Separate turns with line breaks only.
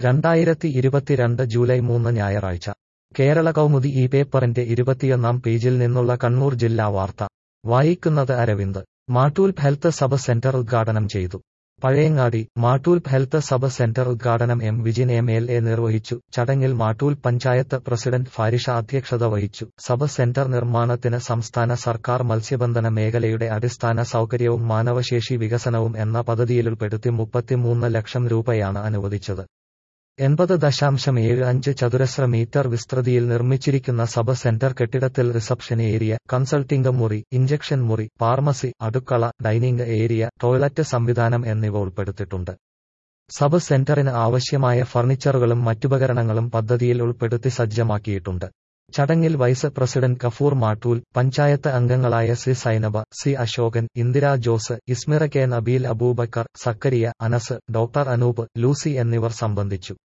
രണ്ടായിരത്തി ഇരുപത്തിരണ്ട് ജൂലൈ മൂന്ന് ഞായറാഴ്ച കേരള കൗമുദി ഈ പേപ്പറിന്റെ ഇരുപത്തിയൊന്നാം പേജിൽ നിന്നുള്ള കണ്ണൂർ ജില്ലാ വാർത്ത വായിക്കുന്നത് Aravind Mattool health sub centre ഉദ്ഘാടനം ചെയ്തു Pazhayangadi Mattool health sub centre ഉദ്ഘാടനം M Vijin M L A നിർവഹിച്ചു ചടങ്ങിൽ മാട്ടൂൽ പഞ്ചായത്ത് പ്രസിഡന്റ് ഫാരിഷ അധ്യക്ഷത വഹിച്ചു സബ് സെന്റർ നിർമ്മാണത്തിന് സംസ്ഥാന സർക്കാർ മത്സ്യബന്ധന മേഖലയുടെ അടിസ്ഥാന സൗകര്യവും മാനവശേഷി വികസനവും എന്ന പദ്ധതിയിലുൾപ്പെടുത്തി മുപ്പത്തിമൂന്ന് ലക്ഷം രൂപയാണ് അനുവദിച്ചത് എൺപത് ദശാംശം ഏഴ് അഞ്ച് ചതുരശ്ര മീറ്റർ വിസ്തൃതിയിൽ നിർമ്മിച്ചിരിക്കുന്ന സബ് സെന്റർ കെട്ടിടത്തിൽ റിസപ്ഷൻ ഏരിയ കൺസൾട്ടിംഗ് മുറി ഇഞ്ചക്ഷൻ മുറി ഫാർമസി അടുക്കള ഡൈനിംഗ് ഏരിയ ടോയ്ലറ്റ് സംവിധാനം എന്നിവ ഉൾപ്പെടുത്തിയിട്ടുണ്ട് സബ് സെന്ററിന് ആവശ്യമായ ഫർണിച്ചറുകളും മറ്റുപകരണങ്ങളും പദ്ധതിയിൽ ഉൾപ്പെടുത്തി സജ്ജമാക്കിയിട്ടുണ്ട് ചടങ്ങിൽ വൈസ് പ്രസിഡന്റ് കഫൂർ മാട്ടൂൽ പഞ്ചായത്ത് അംഗങ്ങളായ C Sainaba C Ashokan Indira Jose Ismira K Nabeel Abubakkar Zakariya Anas doctor Anoop Lucy എന്നിവർ സംബന്ധിച്ചു